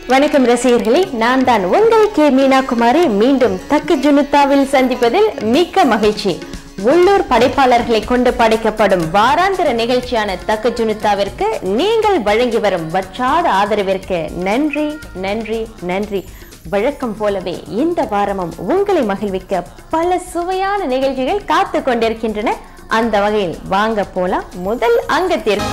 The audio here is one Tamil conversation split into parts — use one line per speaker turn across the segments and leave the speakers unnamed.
வணக்கம் ரசிகர்களே நான் தான் உங்கள் கே மீனா குமாரி மீண்டும் தக்கு ஜுனுத்தாவில் சந்திப்பதில் மிக்க மகிழ்ச்சி உள்ளூர் படைப்பாளர்களை கொண்டு படைக்கப்படும் வாராந்திர நிகழ்ச்சியான தக்கு ஜுனுத்தாவிற்கு நீங்கள் வழங்கி வரும் வற்றாத ஆதரவிற்கு நன்றி நன்றி நன்றி வழக்கம் போலவே இந்த வாரமும் உங்களை மகிழ்விக்க பல சுவையான நிகழ்ச்சிகள் காத்து கொண்டிருக்கின்றன அந்த வகையில் வாங்க போலாம் முதல் அங்கத்திற்கு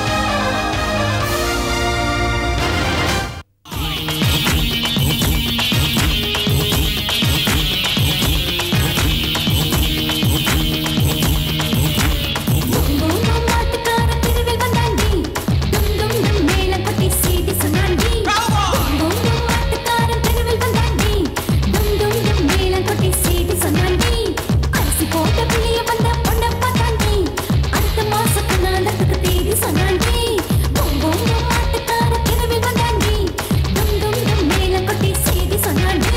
மாட்டுக்கார தெருவில் வந்தாண்டி டும் டும் டும் மேளம் கொட்டி சீடி சொன்னாண்டி மாட்டுக்காரன் தெருவில் வந்தாண்டி டும் டும் டும் மேளம் கொட்டி சீடி சொன்னாண்டி அரிசி போட்ட புளிய வந்த பொண்ண பார்த்தாண்டி அடுத்த மாசம் கண்ணாண்டத்துக்கு தேடி சொன்னாண்டி பூம் பூம் பூம் மாட்டுக்கார தெருவில் வந்தாண்டி டும் டும் டும் மேளம் கொட்டி சீடி சொன்னாண்டி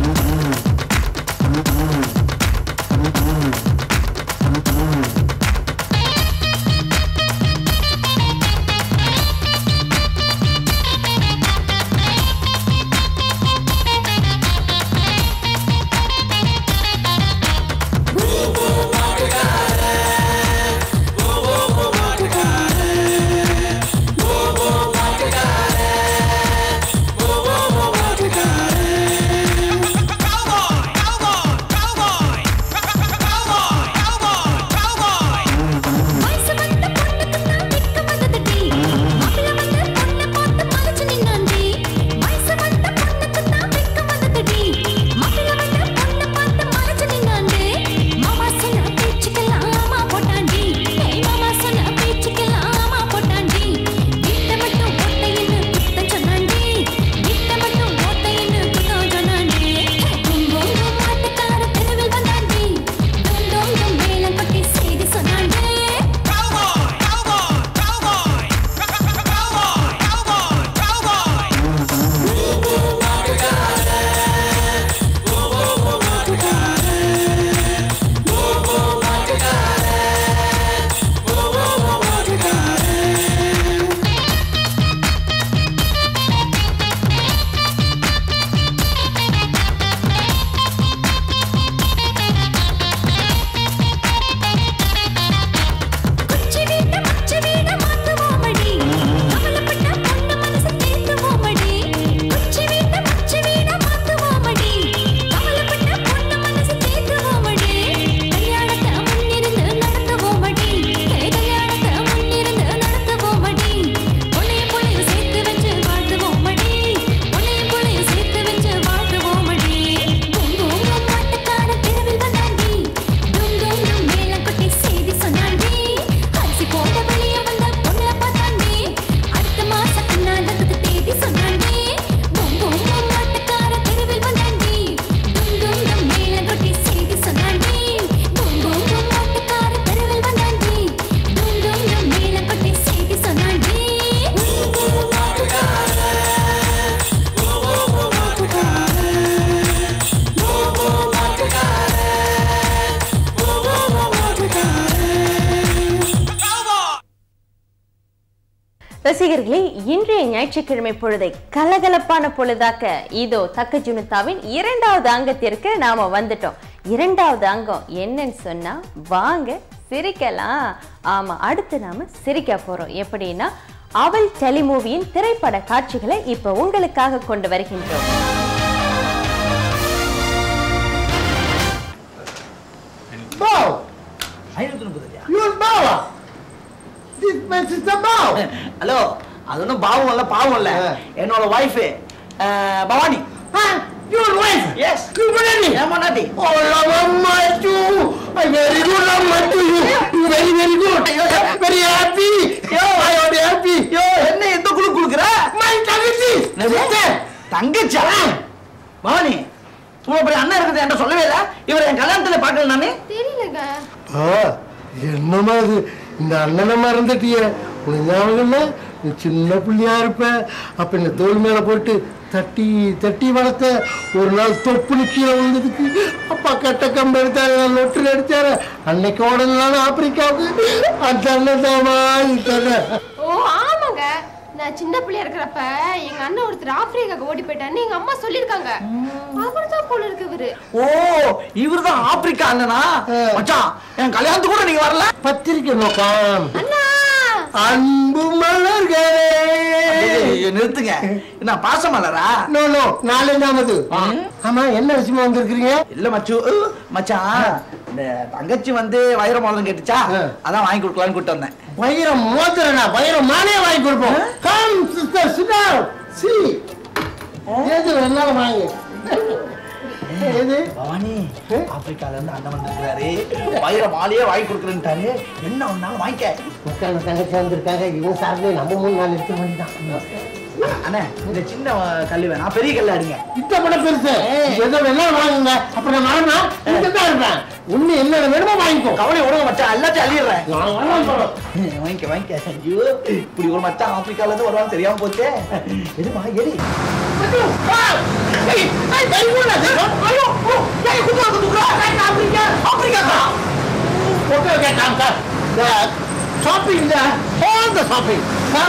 வயசு வந்த பொண்ணுக்கு நான் வெக்க வந்ததுடி மாப்பிள்ள வந்து பொண்ணை பார்த்து மறைச்சு நின்னாண்டி வயசு வந்த பொண்ணுக்கு நான் வெக்க வந்ததுடி மாப்பிள்ள வந்து பொண்ணை பார்த்து மறைச்சு நின்னாண்டி மாமா சொன்ன பேச்சுக்கெல்லாம் ஆமா போட்டாண்டி ஏய் மாமா சொன்ன பேச்சுக்கெல்லாம் ஆமா போட்டாண்டி வீட்டை மட்டும் ஓட்டையின்னு குத்தம் சொன்னாண்டி வீட்டை மட்டும் ஓட்டையின்னு குத்தம் சொன்னாண்டி டும் டும் டும் மாட்டுக்கார தெருவில் வந்தாண்டி டும் டும் டும் மேளம் கொட்டி செய்தி சொன்னாண்டி குச்சி வீட்ட மச்சி வீட மாத்துவோமடி கவலைப்பட்ட பொண்ணு மனசு தேத்துவோமடி குச்சி வீட்ட மச்சி வீட மாத்துவோமடி கவலைப்பட்ட பொண்ணு மனசு தேத்துவோமடி கல்யாணத்தை முன்னிருந்து நடத்துவோமடி கல்யாணத்தை முன்னிருந்து நடத்துவோமடி உன்னைய புள்ளைய சேர்த்து வச்சு வாழ்த்துவோமடி உன்னைய புள்ளைய சேர்த்து வச்சு வாழ்த்துவோமடி பூம் பூம் பூம் மாட்டுக்கார தெருவில் வந்தாண்டி டும் டும் டும் மேளம் கொட்டி செய்தி சொன்னாண்டி அரிசி போட்ட வெளிய வந்த பொண்ணை பார்த்தாண்டி அடுத்த மாசம் கண்ணாண்டத்துக்கு தேதி சொன்னாண்டி பூம் பூம் பூம் மாட்டுக்கார தெருவில் வந்தாண்டி டும் டும் டும் மேளம் கொட்டி செய்தி சொன்னாண்டி பூம் பூம் பூம் மாட்டுக்கார தெருவில் வந்தாண்டி டும் டும் டும் மேளம் கொட்டி செய்தி சொன்னாண்டி
ரசிகர்களே இன்றைய ஞாயிற்றுக்கிழமை பொழுதை கலகலப்பான பொழுதாக்க இதோ தக்க ஜுனுத்தாவின் இரண்டாவது அங்கத்திற்கு நாம வந்துட்டோம் இரண்டாவது அங்கம் என்னன்னு சொன்னா வாங்க சிரிக்கலாம் ஆமா அடுத்து நாம சிரிக்க போறோம் எப்படின்னா அவள் டெலிமூவியின் திரைப்பட காட்சிகளை இப்ப உங்களுக்காக கொண்டு வருகின்றோம்
Bow!
ஐநூத்தி முப்பது ரூபாயா?
Use Bawa! This man is a Bow!
Hello அது ஒன்றும் பாவம் இல்ல பாவம் இல்ல
ஆ.
என்னோட wife Bhavani
Huh? Your wife!
Yes
You Banani!
ஏமாண்டாட்டி
Oh, Lama you! I very good Lama to you! You very very good! Very happy!
Yo.
I am happy!
Yo என்ன எந்த குழு குடுக்குற
My Tagisi!
என்னது? தங்கச்சா பவானி இவ்வளவு பெரிய அண்ணன் இருக்குது என்கிட்ட சொல்லவே இல்ல இவர் என் கல்யாணத்துல பாக்கல நானு
தெரியலங்க
ஆ, என்னம்மா இது இந்த அண்ணனை மறந்துட்டிய உனக்கு ஞாபகம் இல்ல? நீ சின்ன பிள்ளையா இருப்ப அப்ப இந்த தோல் மேல போட்டு தட்டி தட்டி வளர்த்த ஒரு நாள் தொப்புனு கீழே விழுந்ததுக்கு அப்பா கட்ட கம்பு எடுத்தாரு நான் லொட்டரி அடிச்சாரு அன்னைக்கு உடனே ஆப்பிரிக்காவுக்கு அந்த அண்ணன் தாமா இந்த அண்ணன்.
ஓ ஆமாங்க
நான் சின்ன பிள்ளையா இருக்கிறப்ப எங்க அண்ணன் ஒருத்தர் ஆப்பிரிக்காக்கு ஓடி போயிட்டான்னு எங்க அம்மா சொல்லிருக்காங்க அவர்தான் போல இருக்கு இவரு
ஓ இவர்தான் ஆப்பிரிக்கா அண்ணனா மச்சான் என் கல்யாணத்துக்கு கூட நீங்க வரல
பத்திரிக்கை நோக்கம்
அண்ணா
அன்பு மலர்களே
ஏய், நிறுத்துங்க என்ன பாசமலரா
நோ நோ நாலஞ்சாமது ஆமா என்ன விஷயமா வந்திருக்கிறீங்க
இல்ல மச்சு உ, மச்சான் இந்த தங்கச்சி வந்து வைர மோதிரம் கேட்டுச்சா
ஆ.
அதான் வாங்கி கொடுக்கலான்னு கூட்டு வந்தேன்
வைரம் மோதிரனா வைரம் மானே வாங்கி கொடுப்போம் கம் சிஸ்டர் சிட்டார் சி ஏது வேணாலும் வாங்க எது
பவானி ஆப்பிரிக்கால இருந்து அண்ணன் வந்திருக்காரு வைர மாலையே வாங்கி கொடுக்குறேன்ட்டாரு என்ன ஒன்னாலும் வாங்கிக்க
மக்கள் தங்கச்சி வந்திருக்காங்க இவன் சார்ந்தே நம்ம மூணு நாள் எடுத்து பண்ணிட்டான்
அண்ணே இந்த சின்ன அஹ், கல்லு வேணாம் பெரிய கல்லு அடிங்க
இத்த பட பெருசு எதோ வேணாலும் வாங்குங்க அப்புறம் நான் வரமா இங்க தான் இருப்பேன் ஒண்ணு என்ன வேணுமோ வாங்கிக்கோ
கவலை விடுங்க மச்சான் எல்லாத்தையும் அள்ளிடுறேன்
நான் வரலாம் போறோம்
வாங்கிக்க வாங்கிக்க ஐயோ இப்படி ஒரு மச்சான் ஆப்பிரிக்கால இருந்து வருவான்னு தெரியாம போச்சே எதுமா எரி
ஷாப்பிங் ஆல் த ஷாப்பிங்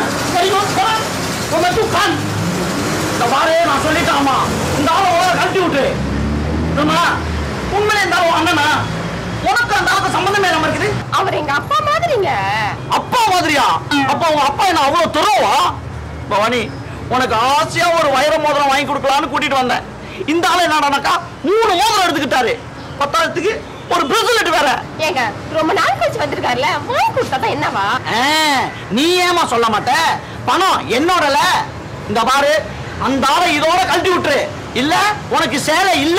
துக்கான்
இந்த பாரு நான் சொல்லிட்டாமா இந்த ஆளை ஓர கழட்டி விட்டு ஆமா உண்மையிலே இந்த ஆள் அண்ணனா உனக்கு அந்த ஆளுக்கு சம்பந்தமே இல்லாம இருக்குது
அவர் எங்க அப்பா மாதிரிங்க
அப்பா மாதிரியா அப்பா உங்க அப்பா என்ன அவ்வளவு துறவா பவானி உனக்கு ஆசையா ஒரு வைர மோதிரம் வாங்கி கொடுக்கலான்னு கூட்டிட்டு வந்தேன் இந்த ஆளு என்னடானாக்கா மூணு மோதிரம் எடுத்துக்கிட்டாரு பத்தாயிரத்துக்கு ஒரு பிரசலட் வேற
ஏங்க ரொம்ப நாள் கழிச்சு வந்திருக்காருல வாங்கி கொடுத்தா என்னவா
ஆ, நீ ஏமா சொல்ல மாட்ட பணம் என்னோடல இந்த பாரு அந்த ஆளை இதோட கழட்டி விட்டுரு இல்ல உனக்கு சேலை இல்ல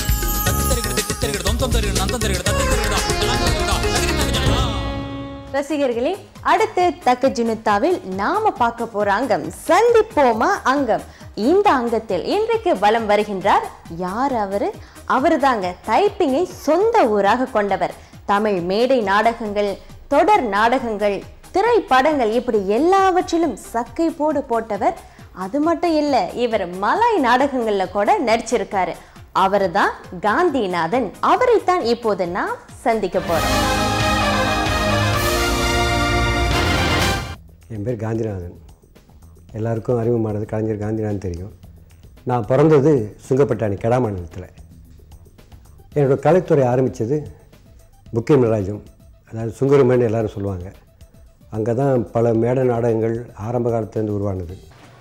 ரசிகர்களே அடுத்து தக்க ஜுனுத்தாவில் நாம பார்க்க போற அங்கம் சந்திப்போமா அங்கம் இந்த அங்கத்தில் இன்றைக்கு வலம் வருகின்றார் யார் அவரு அவருதாங்க டைப்பிங்கை சொந்த ஊராக கொண்டவர் தமிழ் மேடை நாடகங்கள் தொடர் நாடகங்கள் திரைப்படங்கள் இப்படி எல்லாவற்றிலும் சக்கை போடு போட்டவர் அது மட்டும் இல்ல இவர் மலாய் நாடகங்கள்ல கூட நடிச்சிருக்காரு அவர்தான் காந்திநாதன் அவரைத்தான் இப்போது நாம் சந்திக்க போறோம்
என் பேர் காந்திநாதன் எல்லாருக்கும் அறிமுகமானது கலைஞர் காந்திநாதன் தெரியும் நான் பிறந்தது சுங்கப்பட்டாணி கெடா மாநிலத்தில் என்னோட கலைத்துறை ஆரம்பித்தது புக்கே நடராஜம் அதாவது சுங்கரமேன்னு எல்லாரும் சொல்லுவாங்க அங்கே தான் பல மேடை நாடகங்கள் ஆரம்ப காலத்துலேருந்து உருவானது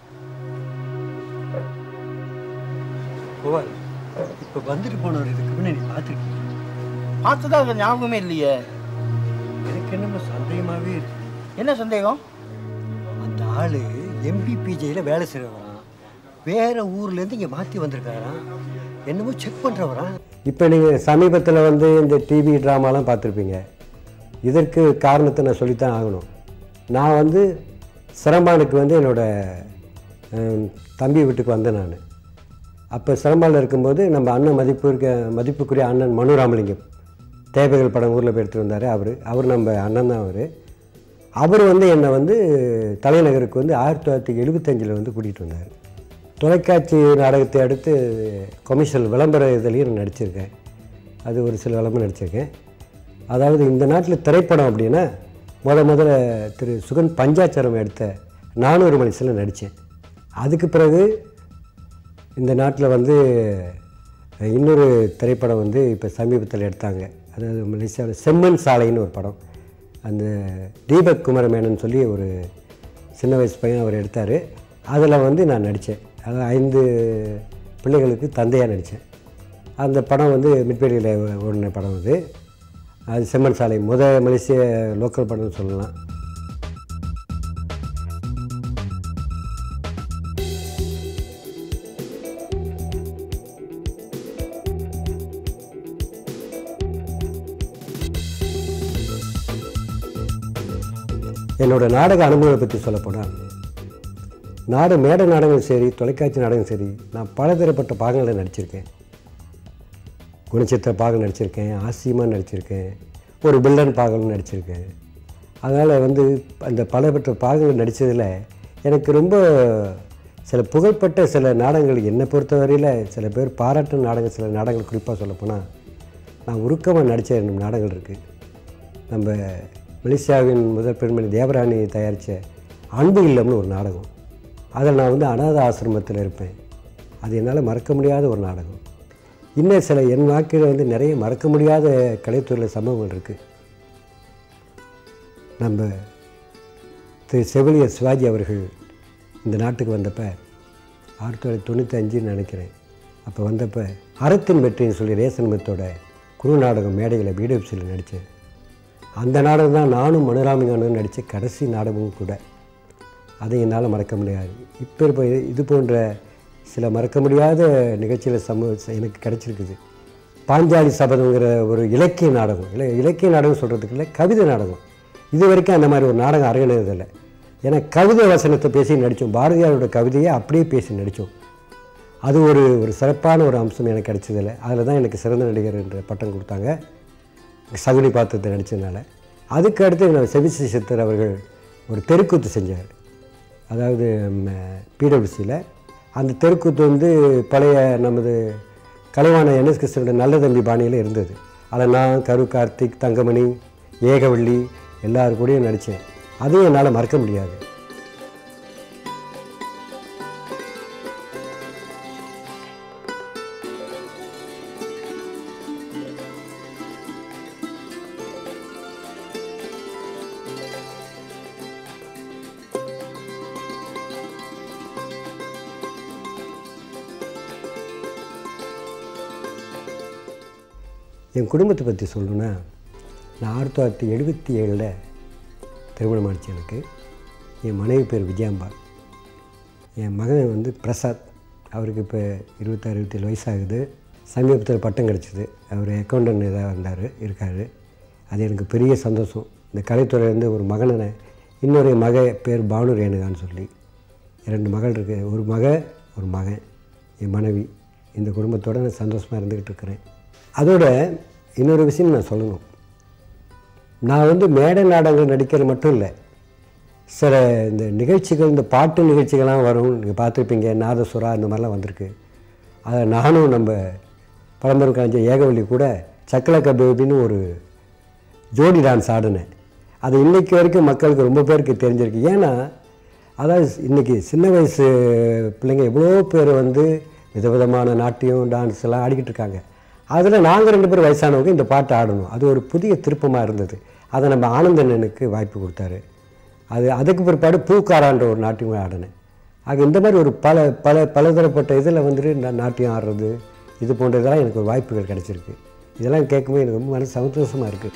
கோபால் இப்போ வந்துட்டு போனவர் இதுக்கு முன்னாடி பார்த்துருக்கீங்க
பார்த்ததா ஞாபகமே இல்லையே
எனக்கு என்னமோ சந்தேகமாகவே இருக்கு
என்ன சந்தேகம்
அந்த ஆள் எம்பிபிஜேயில் வேலை செய்கிறவராம் வேறு ஊர்லேருந்து இங்கே மாற்றி வந்திருக்காராம் என்னமோ செக் பண்ணுறவராம் இப்போ நீங்கள் சமீபத்தில் வந்து இந்த டிவி ட்ராமாலாம் பார்த்துருப்பீங்க இதற்கு காரணத்தை நான் சொல்லித்தான் ஆகணும் நான் வந்து சிரம்பானுக்கு வந்து என்னோட அஹ், தம்பி வீட்டுக்கு வந்தேன் நான் அப்போ சிரம்பாவில் இருக்கும்போது நம்ம அண்ணன் மதிப்பு இருக்க மதிப்புக்குரிய அண்ணன் மனுராமலிங்கம் தேவைகள் படம் ஊரில் போய் எடுத்துட்டு வந்தார் அவர் அவர் நம்ம அண்ணன் தான் அவர் அவர் வந்து என்னை வந்து தலைநகருக்கு வந்து ஆயிரத்தி தொள்ளாயிரத்தி எழுபத்தஞ்சில் வந்து கூட்டிகிட்டு வந்தார் தொலைக்காட்சி நாடகத்தை அடுத்து கொமிஷனல் விளம்பர இதுலேயும் நான் நடிச்சிருக்கேன் அது ஒரு சில விளம்பரம் நடிச்சிருக்கேன் அதாவது இந்த நாட்டில் திரைப்படம் அப்படின்னா முத முதல்ல திரு சுகன் பஞ்சாச்சரம் எடுத்த நானூறு மனுஷனில் நடித்தேன் அதுக்கு பிறகு இந்த நாட்டில் வந்து இன்னொரு திரைப்படம் வந்து இப்போ சமீபத்தில் எடுத்தாங்க அதாவது மலேசியாவில் செம்மண் சாலைன்னு ஒரு படம் அந்த தீபக் குமரமேனன் சொல்லி ஒரு சின்ன வயசு பையன் அவர் எடுத்தார் அதில் வந்து நான் நடித்தேன் அதாவது ஐந்து பிள்ளைகளுக்கு தந்தையாக நடித்தேன் அந்த படம் வந்து மிட்பேடியில் ஓடின படம் அது அது செம்மண் சாலை முத மலேசிய லோக்கல் படம்னு சொல்லலாம் என்னோட நாடக அனுபவத்தை பற்றி சொல்லப்போனால் நாடு மேடை நாடகம் சரி தொலைக்காட்சி நாடகம் சரி நான் பலதரப்பட்ட பாகங்களில் நடிச்சிருக்கேன் குணச்சித்திர பாகம் நடிச்சிருக்கேன் ஆசியமாக நடிச்சிருக்கேன் ஒரு வில்லன் பாகம் நடிச்சிருக்கேன் அதனால் வந்து அந்த பலப்பட்ட பாகங்கள் நடித்ததில் எனக்கு ரொம்ப சில புகழ்பெற்ற சில நாடகங்கள் என்னை பொறுத்தவரையில் சில பேர் பாராட்டும் நாடகம் சில நாடகங்கள் குறிப்பாக சொல்லப்போனால் நான் உருக்கமாக நடித்த ரெண்டு நாடகங்கள் இருக்குது நம்ம மலேசியாவின் முதல் பெண்மணி தேவராணி தயாரித்த அன்பு இல்லம்னு ஒரு நாடகம் அதில் நான் வந்து அனாத ஆசிரமத்தில் இருப்பேன் அது என்னால் மறக்க முடியாத ஒரு நாடகம் இன்னும் சில என் வாழ்க்கையில் வந்து நிறைய மறக்க முடியாத கலைத்துறையில் சம்பவங்கள் இருக்குது நம்ம திரு செவிலியர் சிவாஜி அவர்கள் இந்த நாட்டுக்கு வந்தப்ப ஆயிரத்தி தொள்ளாயிரத்தி தொண்ணூத்தஞ்சுன்னு நினைக்கிறேன் அப்போ வந்தப்போ அறத்தின் வெற்றின்னு சொல்லி ரேசன் மெத்தோட குரு நாடகம் மேடையில் பிடிஎஃப்சியில் நடித்தேன் அந்த நாடகம் தான் நானும் மனுராமிகானும் நடித்த கடைசி நாடகமும் கூட அதை என்னால் மறக்க முடியாது இப்போ இப்போ இது போன்ற சில மறக்க முடியாத நிகழ்ச்சியில் சம்பவ எனக்கு கிடச்சிருக்குது பாஞ்சாலி சபதங்கிற ஒரு இலக்கிய நாடகம் இல்லை இலக்கிய நாடகம் சொல்கிறதுக்கு இல்லை கவிதை நாடகம் இது வரைக்கும் அந்த மாதிரி ஒரு நாடகம் அரங்கினதில்லை ஏன்னா கவிதை வசனத்தை பேசி நடித்தோம் பாரதியாரோட கவிதையை அப்படியே பேசி நடித்தோம் அது ஒரு ஒரு சிறப்பான ஒரு அம்சம் எனக்கு கிடைச்சதில்லை அதில் தான் எனக்கு சிறந்த நடிகர் என்ற பட்டம் கொடுத்தாங்க சகுனி பாத்திரத்தை நடித்ததுனால அதுக்கு அடுத்து நான் செவிசி சித்தர் அவர்கள் ஒரு தெருக்கூத்து செஞ்சார் அதாவது பிடபிள்யூசியில் அந்த தெருக்கூத்து வந்து பழைய நமது கலைவாண என்எஸ் கிருஷ்ணனோட நல்ல தம்பி பாணியில் இருந்தது அதில் நான் கரு கார்த்திக் தங்கமணி ஏகவள்ளி எல்லாரு கூடயும் நடித்தேன் அதையும் என்னால் மறக்க முடியாது என் குடும்பத்தை பற்றி சொல்லணுன்னா நான் ஆயிரத்தி தொள்ளாயிரத்தி எழுபத்தி ஏழில் திருமணம் ஆச்சு எனக்கு என் மனைவி பேர் விஜயாம்பாள் என் மகன் வந்து பிரசாத் அவருக்கு இப்போ இருபத்தாறு இருபத்தேழு வயசாகுது சமீபத்தில் பட்டம் கிடச்சிது அவர் அக்கௌண்டன்ட் இதாக வந்தார் இருக்கார் அது எனக்கு பெரிய சந்தோஷம் இந்த கலைத்துறையிலேருந்து ஒரு மகனை இன்னொரு மக பேர் பானு ரேணுகான்னு சொல்லி இரண்டு மகள் இருக்குது ஒரு மக ஒரு மகன் என் மனைவி இந்த குடும்பத்தோடு நான் சந்தோஷமாக இருந்துக்கிட்டு இருக்கிறேன் அதோட இன்னொரு விஷயம் நான் சொல்லணும் நான் வந்து மேடை நாடகங்கள் நடிக்கிறது மட்டும் இல்லை சில இந்த நிகழ்ச்சிகள் இந்த பாட்டு நிகழ்ச்சிகள்லாம் வரும் நீங்கள் பார்த்துருப்பீங்க நாதசுரா இந்த மாதிரிலாம் வந்திருக்கு அதை நானும் நம்ம பழம்பெரும் கலைஞர் ஏகவள்ளி கூட சக்கலக்க பேபின்னு ஒரு ஜோடி டான்ஸ் ஆடினேன் அது இன்றைக்கி வரைக்கும் மக்களுக்கு ரொம்ப பேருக்கு தெரிஞ்சிருக்கு ஏன்னா அதாவது இன்றைக்கி சின்ன வயசு பிள்ளைங்க எவ்வளோ பேர் வந்து விதவிதமான நாட்டியம் டான்ஸ் எல்லாம் ஆடிக்கிட்டு இருக்காங்க அதில் நாங்கள் ரெண்டு பேரும் வயசானவங்க இந்த பாட்டு ஆடணும் அது ஒரு புதிய திருப்பமாக இருந்தது அதை நம்ம ஆனந்தண்ணனுக்கு வாய்ப்பு கொடுத்தாரு அது அதுக்கு பிற்பாடு பூக்காரான்ற ஒரு நாட்டியம் ஆடினேன் ஆக இந்த மாதிரி ஒரு பல பல பலதரப்பட்ட இதில் வந்துட்டு நான் நாட்டியம் ஆடுறது இது போன்ற இதெல்லாம் எனக்கு ஒரு வாய்ப்புகள் கிடச்சிருக்கு இதெல்லாம் கேட்கும்போது எனக்கு ரொம்ப மனசு சந்தோஷமாக இருக்குது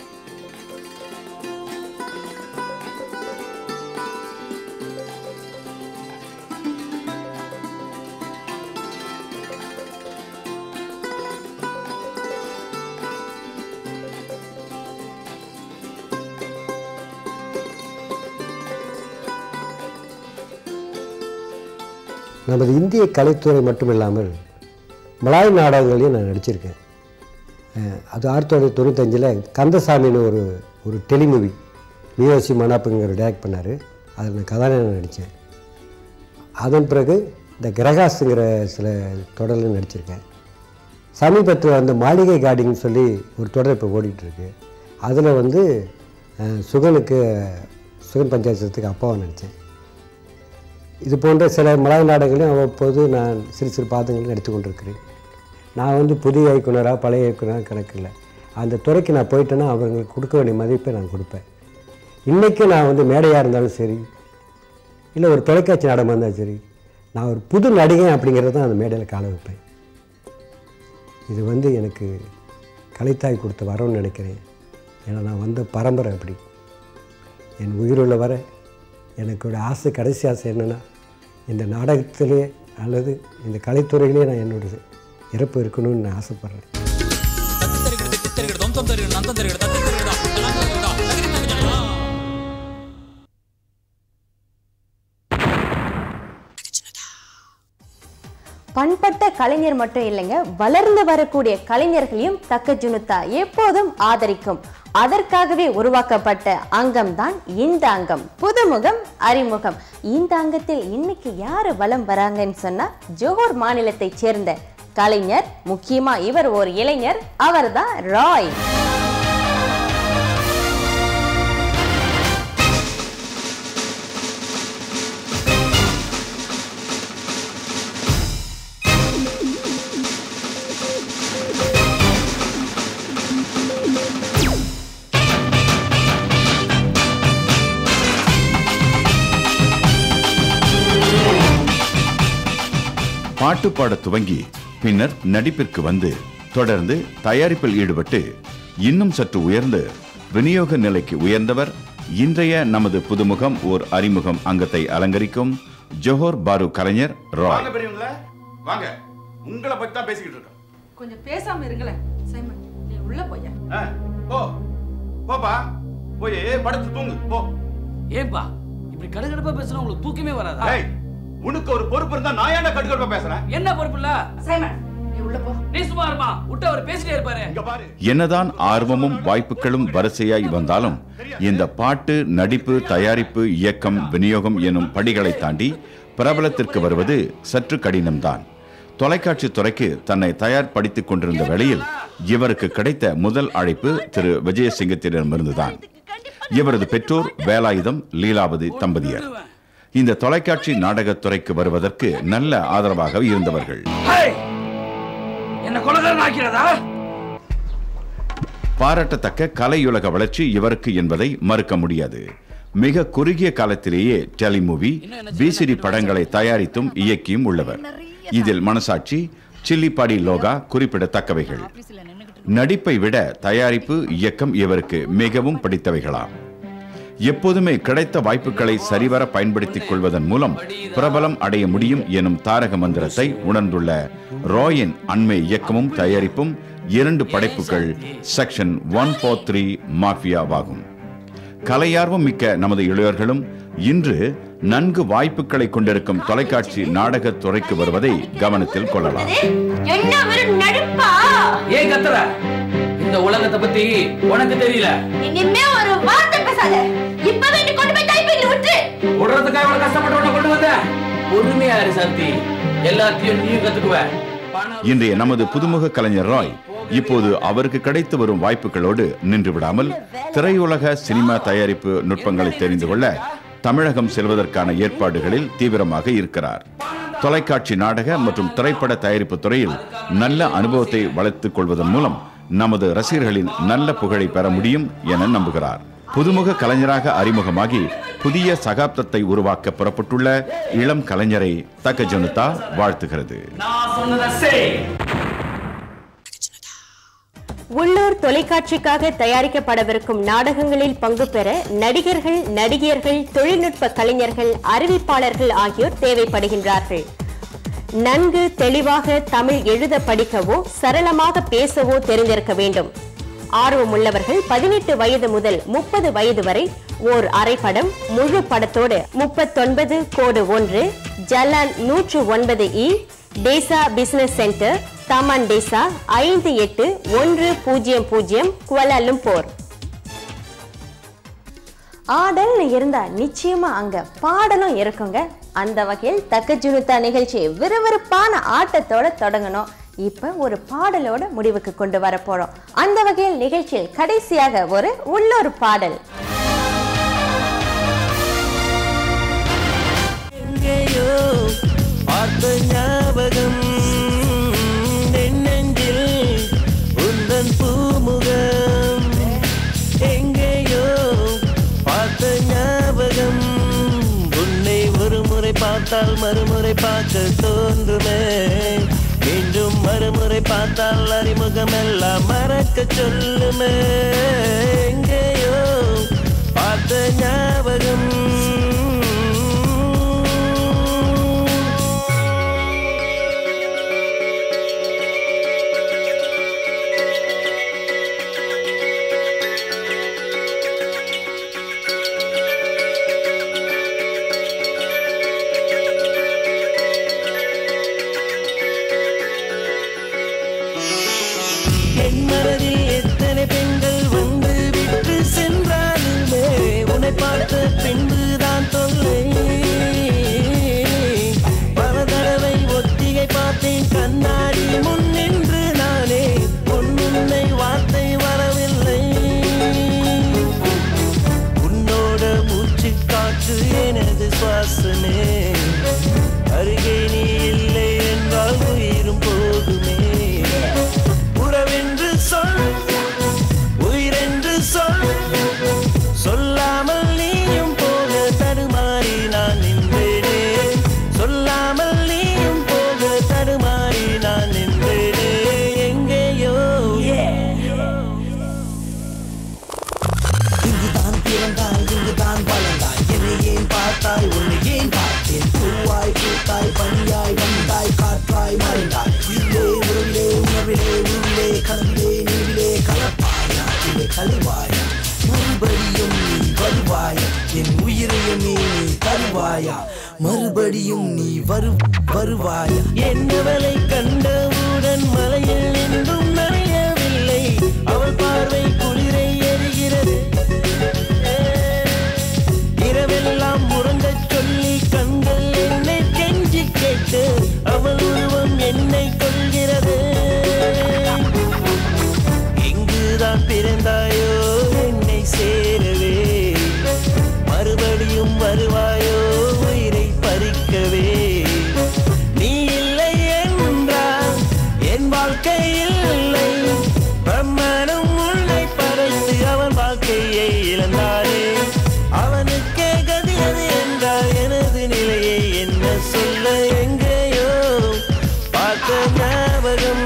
நமது இந்திய கலைத்துறை மட்டும் இல்லாமல் மலாய் நாடகங்களையும் நான் நடிச்சிருக்கேன் அஹ் அது ஆயிரத்தி தொள்ளாயிரத்தி தொண்ணூத்தஞ்சில் கந்தசாமின்னு ஒரு ஒரு டெலிமூவி மியோசி மனாப்புங்கிற டேரக்ட் பண்ணார் அதில் நான் கதாநாயகன் நடித்தேன் அதன் பிறகு இந்த கிரகாஸுங்கிற சில தொடரில் நடிச்சிருக்கேன் சமீபத்தில் வந்து மாளிகை கார்டிங்னு சொல்லி ஒரு தொடர் இப்போ ஓடிட்டுருக்கு அதில் வந்து அஹ், சுகனுக்கு சுகன் பஞ்சாயத்துக்கு அப்பாவை நடித்தேன் இது போன்ற சில மலாய் நாடகங்களையும் அவ்வப்போது நான் சிறு சிறு பாதங்கள் நடித்து கொண்டிருக்கிறேன் நான் வந்து புதிய இயக்குனராக பழைய இயக்குனராக கணக்கில்லை அந்த துறைக்கு நான் போயிட்டேன்னா அவங்களுக்கு கொடுக்க வேண்டிய மதிப்பை நான் கொடுப்பேன் இன்றைக்கும் நான் வந்து மேடையாக இருந்தாலும் சரி இல்லை ஒரு தொலைக்காட்சி நாடகமாக இருந்தாலும் சரி நான் ஒரு புது நடிகை அப்படிங்கிறத தான் அந்த மேடையில் கால வைப்பேன் இது வந்து எனக்கு கலைத்தாய் கொடுத்த வரம்னு நினைக்கிறேன் ஏன்னா நான் வந்த பரம்பரை அப்படி என் உயிருள்ள வரை எனக்கு ஒரு ஆசை கடைசி ஆசை என்னென்னா இந்த நாடகத்திலே அல்லது இந்த கலைத்துறையிலே நான் என்னோட இறப்பு இருக்கணும்னு நான் ஆசைப்பட்றேன்
பண்பட்ட கலைஞர் மட்டும் இல்லைங்க வளர்ந்து வரக்கூடிய கலைஞர்களையும் தக்க ஜுனுத்தா எப்போதும் ஆதரிக்கும் அதற்காகவே உருவாக்கப்பட்ட அங்கம் தான் இந்த அங்கம் புதுமுகம் அறிமுகம் இந்த அங்கத்தில் இன்னைக்கு யாரு வலம் வராங்கன்னு சொன்னா ஜோஹர் மாநிலத்தைச் சேர்ந்த கலைஞர் முக்கியமா இவர் ஒரு இளைஞர் அவர்தான் ராய்
பாட்டு பாட துவங்கி பின்னர் நடிப்பிற்கு வந்து தொடர்ந்து தயாரிப்பில் ஈடுபட்டு இன்னும் சற்று உயர்ந்து விநியோக நிலைக்கு உயர்ந்தவர் இன்றைய நமது புதுமுகம் ஓர் அறிமுகம் அங்கத்தை அலங்கரிக்கும் ஜோஹர் பாரு கலைஞர் ராய்
பெரியவங்கள வாங்க உங்களை பத்தி தான் பேசிக்கிட்டு இருக்கோம்
கொஞ்சம் பேசாம இருங்களேன் சைமன் நீ உள்ள போயா
ஆ, போ போப்பா போய் படுத்து தூங்கு போ
ஏன்பா இப்படி கடுகடுப்பா பேசினா உங்களுக்கு தூக்கமே வராதா
ஏய் உனக்கு ஒரு பொறுப்பு இருந்தா நான் ஏன்டா கடுக்கடுப்பா பேசுறேன்
என்ன பொறுப்பு இல்ல
சைமன் நீ உள்ள போ
நீ சும்மா இருமா விட்டு அவர் பேசிட்டே இருப்பாரு
இங்க பாரு
என்னதான் ஆர்வமும் வாய்ப்புகளும் வரிசையாய் வந்தாலும் இந்த பாட்டு நடிப்பு தயாரிப்பு இயக்கம் விநியோகம் எனும் படிகளை தாண்டி பிரபலத்திற்கு வருவது சற்று கடினம்தான் தொலைக்காட்சி துறைக்கு தன்னை தயார்படுத்திக் கொண்டிருந்த வேளையில் இவருக்கு கிடைத்த முதல் அழைப்பு திரு விஜயசிங்கத்திடமிருந்துதான் இவரது பெற்றோர் வேலாயுதம் லீலாவதி தம்பதியர் இந்த தொலைக்காட்சி நாடகத் துறைக்கு வருவதற்கு நல்ல ஆதரவாக இருந்தவர்கள்
ஹேய்! என்ன கொலகாரன் ஆக்கிறதா
பாராட்டத்தக்க கலையுலக வளர்ச்சி இவருக்கு என்பதை மறுக்க முடியாது மிக குறுகிய காலத்திலேயே டெலிமூவி விசிடி படங்களை தயாரித்தும் இயக்கியும் உள்ளவர் இதில் மனசாட்சி சில்லிப்பாடி லோகா குறிப்பிடத்தக்கவைகள் நடிப்பை விட தயாரிப்பு இயக்கம் இவருக்கு மிகவும் பிடித்தவைகளாம் எப்போதுமே கிடைத்த வாய்ப்புகளை சரிவர பயன்படுத்திக் கொள்வதன் மூலம் பிரபலம் அடைய முடியும் எனும் தாரக மந்திரத்தை உணர்ந்துள்ள ராயின் அண்மை இயக்கமும் தயாரிப்பும் இரண்டு படைப்புகள் செக்ஷன் ஒன் ஃபோர் த்ரீ மாஃபியாவாகும் கலையார்வம் மிக்க நமது இளையோர்களும் இன்று நன்கு வாய்ப்புகளை கொண்டிருக்கும் தொலைக்காட்சி நாடகத் துறைக்கு வருவதை கவனத்தில் கொள்ளலாம்
என்ன வெறும் நடிப்பா
ஏன் கத்துற இந்த உலகத்தை பத்தி உனக்கு தெரியல
இனிமே ஒரு வார்த்தை பேசாத இப்பவே நீ கொண்டு போய் டைப்பிங்ல விட்டு
விடுறதுக்காக இவ்வளவு கஷ்டப்பட்டு உன்னை கொண்டு வந்த பொறுமையா இரு சக்தி எல்லாத்தையும் நீயும் கத்துக்குவ பணம்
இன்றைய நமது புதுமுக கலைஞர் ராய் இப்போது அவருக்கு கிடைத்து வரும் வாய்ப்புகளோடு நின்று விடாமல் திரையுலக சினிமா தயாரிப்பு நுட்பங்களை தெரிந்து கொள்ள தமிழகம் செல்வதற்கான ஏற்பாடுகளில் தீவிரமாக இருக்கிறார் தொலைக்காட்சி நாடக மற்றும் திரைப்பட தயாரிப்பு துறையில் நல்ல அனுபவத்தை வளர்த்துக் கொள்வதன் மூலம் நமது ரசிகர்களின் நல்ல புகழை பெற முடியும் என நம்புகிறார் புதுமுக கலைஞராக அறிமுகமாகி புதிய சகாப்தத்தை உருவாக்க புறப்பட்டுள்ள இளம் கலைஞரை தக்க ஜனதா வாழ்த்துகிறது
நான் சொன்னதை செய்
உள்ளூர் தொலைக்காட்சிக்காக தயாரிக்கப்படவிருக்கும் நாடகங்களில் பங்கு பெற நடிகர்கள் நடிகையர்கள் தொழில்நுட்ப கலைஞர்கள் அறிவிப்பாளர்கள் ஆகியோர் தேவைப்படுகின்றார்கள் நன்கு தெளிவாக தமிழ் எழுத படிக்கவோ சரளமாக பேசவோ தெரிந்திருக்க வேண்டும் ஆர்வமுள்ளவர்கள் பதினெட்டு வயது முதல் முப்பது வயது வரை ஓர் அரைப்படம் முழு படத்தோடு முப்பத்தொன்பது கோடு ஒன்று ஜலான் நூற்று ஒன்பது E Desa business centre Taman Desa ஐந்து எட்டு ஒன்று பூஜ்ஜியம் பூஜ்ஜியம் குவலாலும்போர் ஆடல்னு இருந்தா நிச்சயமா அங்க பாடலும் இருக்குங்க அந்த வகையில் தக்க ஜுனுத்தா நிகழ்ச்சி விறுவிறுப்பான ஆட்டத்தோட தொடங்கணும் இப்ப ஒரு பாடலோட முடிவுக்கு கொண்டு வர போறோம் அந்த வகையில் நிகழ்ச்சியில் கடைசியாக ஒரு உள்ளூர் பாடல்
எங்கேயோ பார்த்த ஞாபகம் என் நெஞ்சில் உந்தன் பூமுகம் எங்கேயோ பார்த்த ஞாபகம் உன்னை ஒரு முறை பார்த்தால் மறுமுறை பார்க்க தோன்றுமே மீண்டும் மறுமுறை பார்த்தால் அறிமுகம் எல்லாம் மறக்க சொல்லுமே எங்கேயோ பார்த்த ஞாபகம் என் மனதில் எத்தனை பெண்கள் வந்து விட்டு சென்றாலுமே உன்னை பார்த்த பின்புதான் தொல்லை பல தடவை ஒத்திகை பார்த்தேன் கண்ணாடி முன் நின்று நானே உன்னை வார்த்தை வரவில்லை உன்னோட மூச்சு காற்று எனது சுவாசமே அருகே நீ இல்லை என்றால் உயிரும் போகுமே உறவென்று சொன்ன மறுபடியும் நீ வரு வருவாய் என்னவளை கண்டவுடன் மலையில் நின்றும் நனையவில்லை அவள் பார்வை குளிரை எறிகிறது இரவெல்லாம் உறங்கச் சொல்லி கண்கள் என்னை கெஞ்சி கேட்டு அவள் உருவம் என்னை கொள்கிறது எங்குதான் பிறந்தாயோ என்னை சேரவே மறுபடியும் வருவாயோ உயிரை பறிக்கவே நீ இல்லை என்றால் என் வாழ்க்கை இல்லை பிரம்மனும் உன்னை படைத்து அவன் வாழ்க்கையை இழந்தாரே அவனுக்கே கதி அது என்றால் எனது நிலையை என்ன சொல்ல எங்கேயோ பார்த்த ஞாபகம்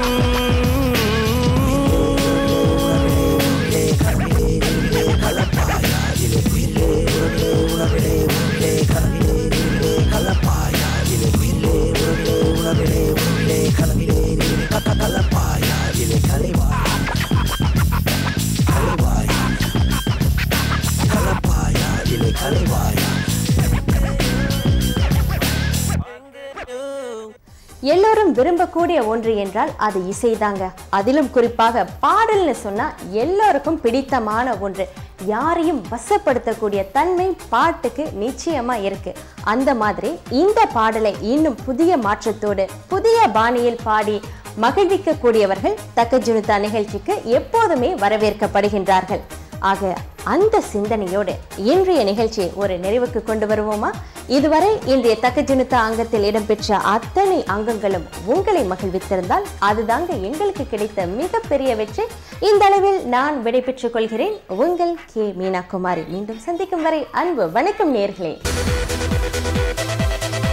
எல்லோரும் விரும்பக்கூடிய ஒன்று என்றால் அது இசைதாங்க அதிலும் குறிப்பாக பாடல்னு சொன்னா எல்லோருக்கும் பிடித்தமான ஒன்று யாரையும் வசப்படுத்தக்கூடிய தன்மை பாட்டுக்கு நிச்சயமா இருக்கு அந்த மாதிரி இந்த பாடலை இன்னும் புதிய மாற்றத்தோடு புதிய பாணியில் பாடி மகிழ்விக்கக்கூடியவர்கள் தக்கஜுனுதா நிகழ்ச்சிக்கு எப்போதுமே வரவேற்கப்படுகின்றார்கள் ஆக அந்த சிந்தனையோடு இன்றைய நிகழ்ச்சியை ஒரு நிறைவுக்கு கொண்டு வருவோமா இதுவரை இன்றைய தக்கஜுனுத்தா அங்கத்தில் இடம்பெற்ற அத்தனை அங்கங்களும் உங்களை மகிழ்வித்திருந்தால் அதுதாங்க எங்களுக்கு கிடைத்த மிகப்பெரிய வெற்றி இந்த அளவில் நான் விடைபெற்றுக் கொள்கிறேன் உங்கள் கே மீனா குமாரி மீண்டும் சந்திக்கும் வரை அன்பு வணக்கம் நேர்களே